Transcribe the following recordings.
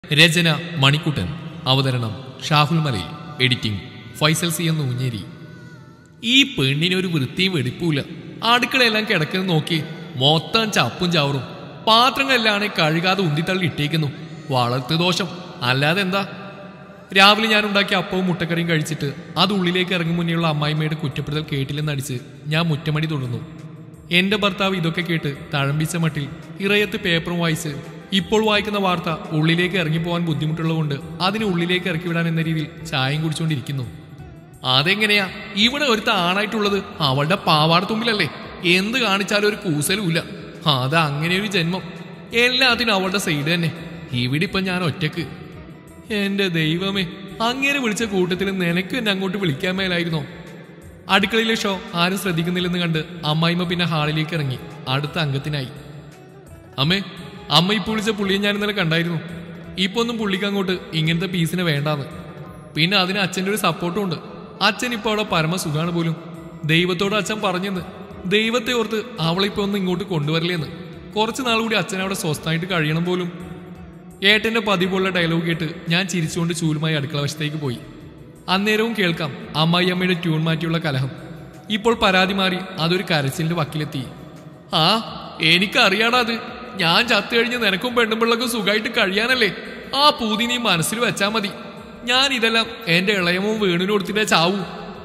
രചന മണിക്കുട്ടൻ അവതരണം ഷാഹുൽ മലയിൽ editing Faisal C എന്ന് ഊഞ്ഞേരി ഈ പെണ്ണിന് ഒരു വൃത്തിയും വെടിപ്പൂല അടുക്കളയെല്ലാം കിടക്കുന്നത് നോക്കി മൊത്തം ചപ്പും ചവറും പാത്രങ്ങളെല്ലാം കഴുകാതെ ഉന്തിത്തള്ളി ഇട്ടേക്കുന്നു വളർത്തു ദോഷം അല്ലാതെ എന്താ രാവിലെ ഞാൻ ഉണ്ടാക്കിയ അപ്പവും മുട്ടക്കറിയും കഴിച്ചിട്ട് അത് ഉള്ളിലേക്ക് ഇറങ്ങും മുന്നേയുള്ള അമ്മായിമ്മയുടെ കുറ്റപ്പെടുത്തൽ കേട്ടില്ലെന്ന് അടിച്ച് ഞാൻ മുറ്റമടി തുടർന്നു എന്റെ ഭർത്താവ് ഇതൊക്കെ കേട്ട് തഴമ്പിച്ച മട്ടിൽ ഇറയത്ത് പേപ്പറും വായിച്ച് ഇപ്പോൾ വായിക്കുന്ന വാർത്ത ഉള്ളിലേക്ക് ഇറങ്ങിപ്പോവാൻ ബുദ്ധിമുട്ടുള്ളതുകൊണ്ട് അതിനെ ഉള്ളിലേക്ക് ഇറക്കി വിടാൻ എന്ന രീതിയിൽ ചായയും കുടിച്ചുകൊണ്ടിരിക്കുന്നു അതെങ്ങനെയാ ഇവിടെ ഒരുത്ത ആണായിട്ടുള്ളത് അവളുടെ പാവാട തുമ്പിലല്ലേ എന്ത് കാണിച്ചാലും ഒരു കൂസലുമില്ല അത് അങ്ങനെ ഒരു ജന്മം എല്ലാത്തിനും അവളുടെ സൈഡ് തന്നെ ഇവിടെ ഇപ്പൊ ഞാൻ ഒറ്റക്ക് എന്റെ ദൈവമേ അങ്ങനെ വിളിച്ച കൂട്ടത്തിൽ നിനക്ക് എന്നെ അങ്ങോട്ട് വിളിക്കാൻ മേലായിരുന്നോ അടുക്കളയിലെ ഷോ ആരും ശ്രദ്ധിക്കുന്നില്ലെന്ന് കണ്ട് അമ്മായിമ്മ പിന്നെ ഹാളിലേക്ക് ഇറങ്ങി അടുത്ത അംഗത്തിനായി അമ്മേ അമ്മ ഇപ്പോൾ വിളിച്ച പുള്ളിയെ ഞാൻ ഇന്നലെ കണ്ടായിരുന്നു ഇപ്പൊ ഒന്നും പുള്ളിക്ക് അങ്ങോട്ട് ഇങ്ങനത്തെ പീസിനെ വേണ്ടാന്ന് പിന്നെ അതിന് അച്ഛൻ്റെ ഒരു സപ്പോർട്ടും ഉണ്ട് അച്ഛൻ ഇപ്പോൾ അവിടെ പരമസുഖാണ് പോലും ദൈവത്തോട് അച്ഛൻ പറഞ്ഞെന്ന് ദൈവത്തെ ഓർത്ത് അവളിപ്പോ ഒന്ന് ഇങ്ങോട്ട് കൊണ്ടുവരില്ലേന്ന് കുറച്ച് നാൾ കൂടി അച്ഛൻ അവിടെ സ്വസ്ഥമായിട്ട് കഴിയണം പോലും ഏട്ടന്റെ പതിവുള്ള ഡയലോഗ് കേട്ട് ഞാൻ ചിരിച്ചുകൊണ്ട് ചൂലുമായി അടുക്കള വശത്തേക്ക് പോയി അന്നേരവും കേൾക്കാം അമ്മായി അമ്മയുടെ ട്യൂൺ മാറ്റിയുള്ള കലഹം ഇപ്പോൾ പരാതി മാറി അതൊരു കരച്ചിലിന്റെ വക്കിലെത്തി ആ എനിക്കറിയാടാ അത് ഞാൻ ചത്തു കഴിഞ്ഞ് നിനക്കും പെണ്ണുമ്പിള്ളക്കും സുഖമായിട്ട് കഴിയാനല്ലേ ആ പൂതി നീ മനസ്സിൽ വെച്ചാ മതി ഞാൻ ഇതെല്ലാം എന്റെ ഇളയമോ വേണുവിന് കൊടുത്തിട്ടേ ചാവൂ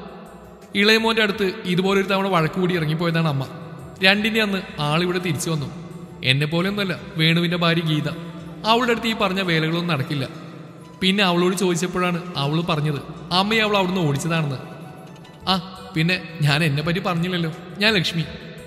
ഇളയമോന്റെ അടുത്ത് ഇതുപോലെ ഒരു തവണ വഴക്ക് കൂടി ഇറങ്ങിപ്പോയതാണ് അമ്മ രണ്ടിന്റെ അന്ന് ആളിവിടെ തിരിച്ചു വന്നു എന്നെ പോലെയൊന്നുമല്ല വേണുവിന്റെ ഭാര്യ ഗീത അവളുടെ അടുത്ത് ഈ പറഞ്ഞ വേലകളൊന്നും നടക്കില്ല പിന്നെ അവളോട് ചോദിച്ചപ്പോഴാണ് അവൾ പറഞ്ഞത് അമ്മയെ അവൾ അവിടുന്ന് ഓടിച്ചതാണെന്ന് ആ പിന്നെ ഞാൻ എന്നെ പറ്റി പറഞ്ഞില്ലല്ലോ ഞാൻ ലക്ഷ്മി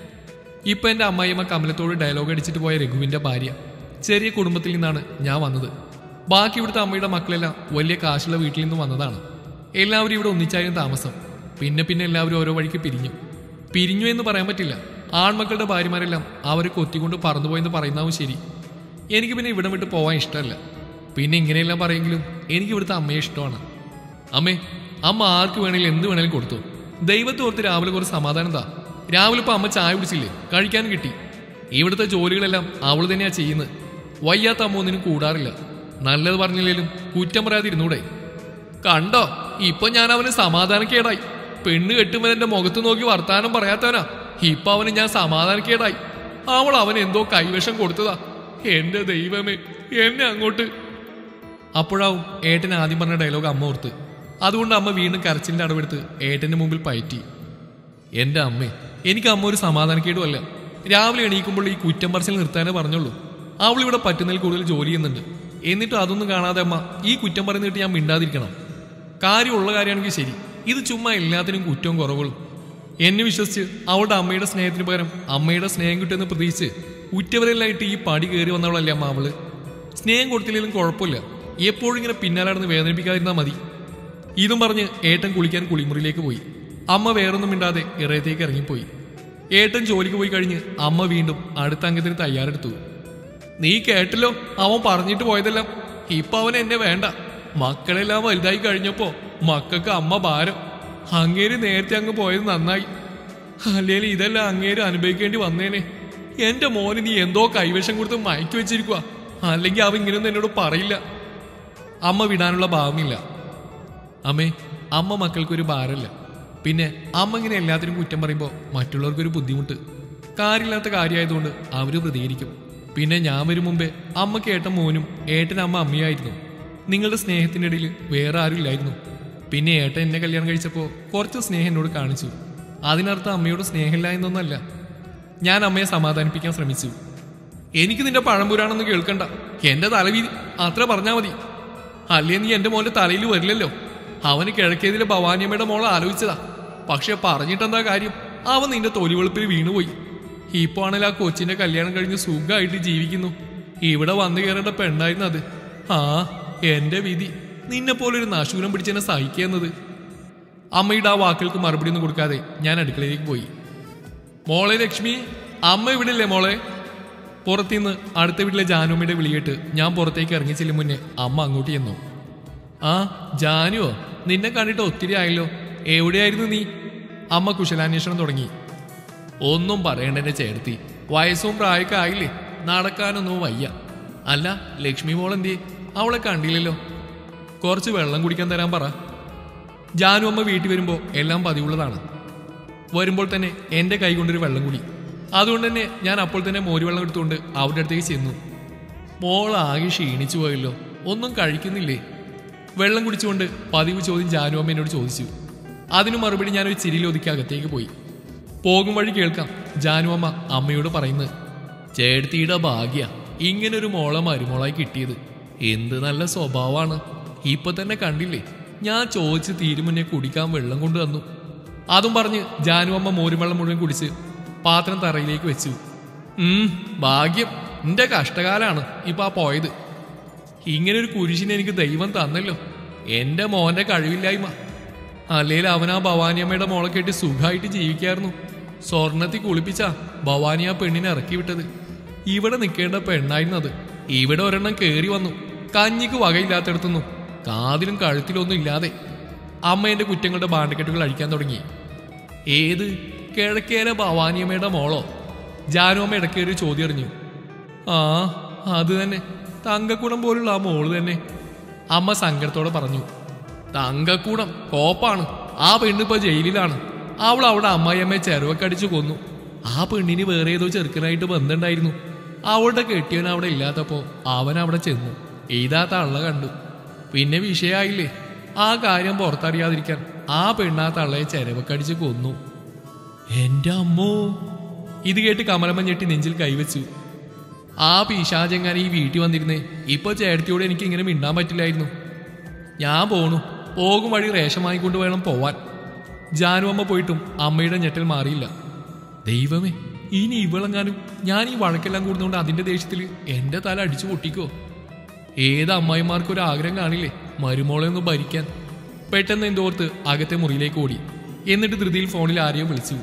ഇപ്പൊ എന്റെ അമ്മായിയമ്മ കമലത്തോട് ഡയലോഗ് അടിച്ചിട്ട് പോയ രഘുവിന്റെ ഭാര്യ ചെറിയ കുടുംബത്തിൽ നിന്നാണ് ഞാൻ വന്നത് ബാക്കി ഇവിടുത്തെ അമ്മയുടെ മക്കളെല്ലാം വലിയ കാശുള്ള വീട്ടിൽ നിന്ന് വന്നതാണ് എല്ലാവരും ഇവിടെ ഒന്നിച്ചായിരുന്നു താമസം പിന്നെ പിന്നെ എല്ലാവരും ഓരോ വഴിക്ക് പിരിഞ്ഞു പിരിഞ്ഞു എന്ന് പറയാൻ പറ്റില്ല ആൺമക്കളുടെ ഭാര്യമാരെല്ലാം അവരെ കൊത്തിക്കൊണ്ട് പറന്നുപോയെന്ന് പറയുന്നതാവും ശരി എനിക്ക് പിന്നെ ഇവിടം വിട്ട് പോകാൻ ഇഷ്ടമല്ല പിന്നെ ഇങ്ങനെയെല്ലാം പറയെങ്കിലും എനിക്ക് ഇവിടുത്തെ അമ്മയെ ഇഷ്ടമാണ് അമ്മേ അമ്മ ആർക്ക് വേണേലും എന്ത് വേണേലും കൊടുത്തു ദൈവത്തെ ഓർത്ത് രാവിലെ കുറച്ച് സമാധാനം താ രാവിലെ ഇപ്പൊ അമ്മ ചായ കുടിച്ചില്ലേ കഴിക്കാനും കിട്ടി ഇവിടുത്തെ ജോലികളെല്ലാം അവൾ തന്നെയാ ചെയ്യുന്നത് വയ്യാത്ത അമ്മ ഒന്നിനും കൂടാറില്ല നല്ലത് പറഞ്ഞില്ലേലും കുറ്റം പറയാതിരുന്നൂടെ കണ്ടോ ഇപ്പൊ ഞാൻ അവന് സമാധാനക്കേടായി പെണ്ണ് കെട്ടുമ്പോൾ എന്റെ മുഖത്ത് നോക്കി വർത്താനം പറയാത്തവനാ ഇപ്പൊ അവന് ഞാൻ സമാധാനക്കേടായി അവൾ അവൻ എന്തോ കൈവശം കൊടുത്തതാ എന്റെ ദൈവമേ എന്നെ അങ്ങോട്ട് അപ്പോഴാവും ഏട്ടൻ ആദ്യം പറഞ്ഞ ഡയലോഗ് അമ്മ ഓർത്ത് അതുകൊണ്ട് അമ്മ വീണ്ടും കരച്ചിലിന്റെ അടവെടുത്ത് ഏട്ടന്റെ മുമ്പിൽ പയറ്റി എന്റെ അമ്മേ എനിക്ക് അമ്മ ഒരു സമാധാനക്കേടുമല്ല രാവിലെ എണീക്കുമ്പോൾ ഈ കുറ്റം പറച്ചിൽ നിർത്താനേ പറഞ്ഞുള്ളൂ അവൾ ഇവിടെ പറ്റുന്നതിൽ കൂടുതൽ ജോലി ചെയ്യുന്നുണ്ട് എന്നിട്ട് അതൊന്നും കാണാതെ അമ്മ ഈ കുറ്റം പറയുന്നിട്ട് ഞാൻ മിണ്ടാതിരിക്കണം കാര്യമുള്ള കാര്യമാണെങ്കിൽ ശരി ഇത് ചുമ്മാ എല്ലാത്തിനും കുറ്റവും കുറവുകളും എന്നെ വിശ്വസിച്ച് അവളുടെ അമ്മയുടെ സ്നേഹത്തിന് പകരം അമ്മയുടെ സ്നേഹം കിട്ടുമെന്ന് പ്രതീക്ഷിച്ച് ഉറ്റവരെല്ലായിട്ട് ഈ പടി കയറി വന്നവളല്ലേ അമ്മ അവള് സ്നേഹം കൊടുത്തില്ലെങ്കിലും കുഴപ്പമില്ല എപ്പോഴും ഇങ്ങനെ പിന്നാലെ നടന്ന് വേദനിപ്പിക്കാതിരുന്നാൽ മതി ഇതും പറഞ്ഞ് ഏട്ടൻ കുളിക്കാൻ കുളിമുറിയിലേക്ക് പോയി അമ്മ വേറൊന്നും മിണ്ടാതെ ഇറയത്തേക്ക് ഇറങ്ങിപ്പോയി ഏട്ടൻ ജോലിക്ക് പോയി കഴിഞ്ഞ് അമ്മ വീണ്ടും അടുത്ത അംഗത്തിന് തയ്യാറെടുത്തു നീ കേട്ടല്ലോ അവൻ പറഞ്ഞിട്ട് പോയതെല്ലാം ഇപ്പൊ അവൻ എന്നെ വേണ്ട മക്കളെല്ലാം വലുതായി കഴിഞ്ഞപ്പോ മക്കൾക്ക് അമ്മ ഭാരം അങ്ങേര് നേരത്തെ അങ്ങ് പോയത് നന്നായി അല്ലെങ്കിൽ ഇതെല്ലാം അങ്ങേര് അനുഭവിക്കേണ്ടി വന്നേനെ എന്റെ മോന് നീ എന്തോ കൈവശം കൊടുത്ത് മയക്കി വെച്ചിരിക്കുക അല്ലെങ്കിൽ അവൻ ഇങ്ങനെയൊന്നും എന്നോട് പറയില്ല അമ്മ വിടാനുള്ള ഭാവമില്ല അമ്മേ അമ്മ മക്കൾക്കൊരു ഭാരമല്ല പിന്നെ അമ്മ ഇങ്ങനെ എല്ലാത്തിനും കുറ്റം പറയുമ്പോൾ മറ്റുള്ളവർക്കൊരു ബുദ്ധിമുട്ട് കാര്യമില്ലാത്ത കാര്യമായതുകൊണ്ട് അവർ പ്രതികരിക്കും പിന്നെ ഞാൻ വരും മുമ്പേ അമ്മക്ക് ഏട്ടൻ മോനും ഏട്ടൻ അമ്മ അമ്മയായിരുന്നു നിങ്ങളുടെ സ്നേഹത്തിൻ്റെ ഇടയിൽ വേറെ ആരും ഇല്ലായിരുന്നു പിന്നെ ഏട്ടൻ എന്നെ കല്യാണം കഴിച്ചപ്പോൾ കുറച്ച് സ്നേഹം എന്നോട് കാണിച്ചു അതിനർത്ഥം അമ്മയോട് സ്നേഹമില്ല എന്നൊന്നല്ല ഞാൻ അമ്മയെ സമാധാനിപ്പിക്കാൻ ശ്രമിച്ചു എനിക്ക് നിന്റെ പഴംപുരാണെന്ന് കേൾക്കണ്ട എന്റെ തലവീതി അത്ര പറഞ്ഞാ മതി അല്ലേ നീ എന്റെ മോന്റെ തലയിൽ വരില്ലല്ലോ അവന് കിഴക്കേതിലെ ഭവാനിയമ്മയുടെ മോളെ ആലോചിച്ചതാ പക്ഷെ പറഞ്ഞിട്ടെന്താ കാര്യം അവൻ നിന്റെ തൊലി വെളുപ്പിൽ വീണുപോയി ഇപ്പൊ ആണെങ്കിൽ ആ കൊച്ചിന്റെ കല്യാണം കഴിഞ്ഞ് സുഖമായിട്ട് ജീവിക്കുന്നു ഇവിടെ വന്നു കയറേണ്ട പെണ്ണായിരുന്നു അത് ആ എന്റെ വിധി നിന്നെ പോലെ ഒരു നാശൂരം പിടിച്ചെന്നെ സഹിക്കുന്നത് അമ്മയുടെ ആ വാക്കുകൾക്ക് മറുപടി ഒന്നും കൊടുക്കാതെ ഞാൻ അടുക്കളയിലേക്ക് പോയി മോളെ ലക്ഷ്മി അമ്മ ഇവിടില്ലേ മോളെ പുറത്തുനിന്ന് അടുത്ത വീട്ടിലെ ജാനുമ്മയുടെ വിളിയേട്ട് ഞാൻ പുറത്തേക്ക് ഇറങ്ങി ചെല്ലും മുന്നേ അമ്മ അങ്ങോട്ട് ചെന്നു ആ ജാനുവോ നിന്നെ കണ്ടിട്ട് ഒത്തിരി ആയല്ലോ എവിടെയായിരുന്നു നീ അമ്മ കുശലാന്വേഷണം തുടങ്ങി ഒന്നും പറയണ്ട എന്റെ ചേർത്തി വയസ്സും പ്രായമൊക്കെ ആയില്ലേ നടക്കാനൊന്നും വയ്യ അല്ല ലക്ഷ്മി മോൾ എന്തിയെ അവളെ കണ്ടില്ലല്ലോ കുറച്ച് വെള്ളം കുടിക്കാൻ തരാൻ പറ ജാനു അമ്മ വീട്ടിൽ വരുമ്പോൾ എല്ലാം പതിവുള്ളതാണ് വരുമ്പോൾ തന്നെ എൻ്റെ കൈ കൊണ്ടൊരു വെള്ളം കുടി അതുകൊണ്ട് തന്നെ ഞാൻ അപ്പോൾ തന്നെ മോര് വെള്ളം എടുത്തുകൊണ്ട് അവരുടെ അടുത്തേക്ക് ചെന്നു മോൾ ആകെ ക്ഷീണിച്ചു പോയല്ലോ ഒന്നും കഴിക്കുന്നില്ലേ വെള്ളം കുടിച്ചുകൊണ്ട് പതിവ് ചോദ്യം ജാനു അമ്മ എന്നോട് ചോദിച്ചു അതിനു മറുപടി ഞാനൊരു ചിരിയിൽ ഒതുക്കി അകത്തേക്ക് പോയി പോകും വഴി കേൾക്കാം ജാനു അമ്മ അമ്മയോട് പറയുന്നത് ചേട്ടത്തിയുടെ ഭാഗ്യ ഇങ്ങനൊരു മോളെ മരുമോളായി കിട്ടിയത് എന്ത് നല്ല സ്വഭാവമാണ് ഇപ്പൊ തന്നെ കണ്ടില്ലേ ഞാൻ ചോദിച്ച് തീരുമുന്നേ കുടിക്കാൻ വെള്ളം കൊണ്ടു തന്നു അതും പറഞ്ഞ് ജാനു അമ്മ മോരുവെള്ളം മുഴുവൻ കുടിച്ച് പാത്രം തറയിലേക്ക് വെച്ചു ഉം ഭാഗ്യം എന്റെ കഷ്ടകാലാണ് ഇപ്പൊ ആ പോയത് ഇങ്ങനെ ഒരു കുരിശിനെ എനിക്ക് ദൈവം തന്നല്ലോ എന്റെ മോന്റെ കഴിവില്ലായ്മ അല്ലെങ്കിൽ അവൻ ആ ഭവാനിയമ്മയുടെ മോളെ കെട്ടി സുഖമായിട്ട് ജീവിക്കായിരുന്നു സ്വർണത്തിൽ കുളിപ്പിച്ച ഭവാനി ആ പെണ്ണിനെ ഇറക്കി വിട്ടത് ഇവിടെ നിൽക്കേണ്ട പെണ്ണായിരുന്നു അത് ഇവിടെ ഒരെണ്ണം കേറി വന്നു കഞ്ഞിക്ക് വകയില്ലാത്തടത്തുന്നു കാതിലും കഴുത്തിലൊന്നും ഇല്ലാതെ അമ്മ എന്റെ കുറ്റങ്ങളുടെ ബാണ്ടക്കെട്ടുകൾ അഴിക്കാൻ തുടങ്ങി ഏത് കിഴക്കേലെ ഭവാനിയമ്മയുടെ മോളോ ജാനുവമ്മ ഇടയ്ക്കേറി ചോദ്യം അറിഞ്ഞു ആ അത് തന്നെ തങ്കക്കുടം പോലുള്ള ആ മോള് തന്നെ അമ്മ സങ്കടത്തോടെ പറഞ്ഞു തങ്കക്കൂടം കോപ്പാണ് ആ പെണ്ണിപ്പോ ജയിലിലാണ് അവൾ അവിടെ അമ്മായിയമ്മയെ ചെറുവക്കടിച്ചു കൊന്നു ആ പെണ്ണിന് വേറെ ഏതോ ചെറുക്കനായിട്ട് ബന്ധമുണ്ടായിരുന്നു അവളുടെ കെട്ടിയവൻ അവിടെ ഇല്ലാത്തപ്പോ അവൻ അവിടെ ചെന്നു എഴുതാ തള്ള കണ്ടു പിന്നെ വിഷയായില്ലേ ആ കാര്യം പുറത്തറിയാതിരിക്കാൻ ആ പെണ്ണാ തള്ളയെ ചെരവക്കടിച്ച് കൊന്നു എന്റെ അമ്മോ ഇത് കേട്ട് കമലമ്മ ഞെട്ടി നെഞ്ചിൽ കൈവച്ചു ആ പിശാചെങ്ങാൻ ഈ വീട്ടിൽ വന്നിരുന്നേ ഇപ്പൊ ചേട്ടത്തിയോട് എനിക്ക് ഇങ്ങനെ മിണ്ടാൻ പറ്റില്ലായിരുന്നു ഞാൻ പോണു പോകും വഴി റേഷൻ വാങ്ങിക്കൊണ്ട് വേണം പോവാൻ ജാനു അമ്മ പോയിട്ടും അമ്മയുടെ ഞെട്ടൽ മാറിയില്ല ദൈവമേ ഇനി ഇവളെങ്ങാനും ഞാൻ ഈ വഴക്കെല്ലാം കൂടുന്നതുകൊണ്ട് അതിന്റെ ദേഷ്യത്തിൽ എന്റെ തല അടിച്ചു പൊട്ടിക്കോ ഏത് അമ്മായിമാർക്കും ഒരു ആഗ്രഹം കാണില്ലേ മരുമോളെ ഒന്ന് ഭരിക്കാൻ പെട്ടെന്ന് എന്തോർത്ത് അകത്തെ മുറിയിലേക്ക് ഓടി എന്നിട്ട് ധൃതിയിൽ ഫോണിൽ ആരെയോ വിളിച്ചു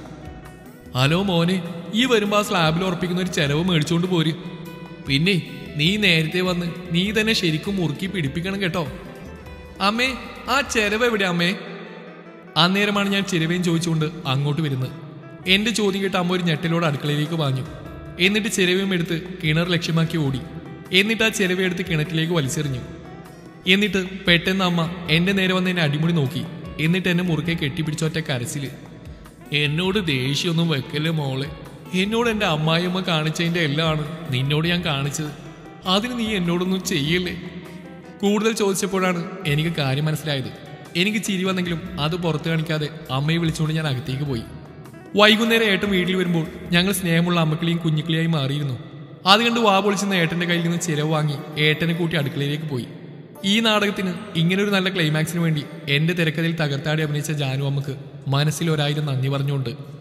ഹലോ മോനെ ഈ വരുമ്പോ ആ സ്ലാബിൽ ഉറപ്പിക്കുന്ന ഒരു ചെലവ് മേടിച്ചോണ്ട് പോര് പിന്നെ നീ നേരത്തെ വന്ന് നീ തന്നെ ശരിക്കും മുറുക്കി പിടിപ്പിക്കണം കേട്ടോ അമ്മേ ആ ചെലവ് എവിടെ അമ്മേ അന്നേരമാണ് ഞാൻ ചെരുവയും ചോദിച്ചുകൊണ്ട് അങ്ങോട്ട് വരുന്നത് എന്റെ ചോദ്യം കേട്ട് അമ്മ ഒരു ഞെട്ടലോട് അടുക്കളയിലേക്ക് പാഞ്ഞു എന്നിട്ട് ചെരുവയും എടുത്ത് കിണർ ലക്ഷ്യമാക്കി ഓടി എന്നിട്ട് ആ ചെരുവ എടുത്ത് കിണറ്റിലേക്ക് വലിച്ചെറിഞ്ഞു എന്നിട്ട് പെട്ടെന്ന് അമ്മ എന്റെ നേരെ വന്ന് എന്നെ അടിമുടി നോക്കി എന്നിട്ട് എന്നെ മുറുക്കെ കെട്ടിപ്പിടിച്ചൊറ്റ കരച്ചില് എന്നോട് ദേഷ്യമൊന്നും വെക്കല്ലേ മോളെ എന്നോട് എൻ്റെ അമ്മായിയമ്മ കാണിച്ചതിൻ്റെ എല്ലാമാണ് നിന്നോട് ഞാൻ കാണിച്ചത് അതിന് നീ എന്നോടൊന്നും ചെയ്യല്ലേ കൂടുതൽ ചോദിച്ചപ്പോഴാണ് എനിക്ക് കാര്യം മനസ്സിലായത് എനിക്ക് ചിരി വന്നെങ്കിലും അത് പുറത്ത് കാണിക്കാതെ അമ്മയെ വിളിച്ചുകൊണ്ട് ഞാൻ അകത്തേക്ക് പോയി വൈകുന്നേരം ഏട്ടൻ വീട്ടിൽ വരുമ്പോൾ ഞങ്ങൾ സ്നേഹമുള്ള അമ്മക്കിളിയും കുഞ്ഞിക്കിളിയായി മാറിയിരുന്നു അത് കണ്ട് വാ പൊളിച്ചുന്ന ഏട്ടന്റെ കയ്യിൽ നിന്ന് ചിലവ് വാങ്ങി ഏട്ടനെ കൂട്ടി അടുക്കളയിലേക്ക് പോയി ഈ നാടകത്തിന് ഇങ്ങനൊരു നല്ല ക്ലൈമാക്സിന് വേണ്ടി എന്റെ തിരക്കഥയിൽ തകർത്താടി അഭിനയിച്ച ജാനു അമ്മക്ക് മനസ്സിൽ ഒരായിരം നന്ദി പറഞ്ഞുകൊണ്ട്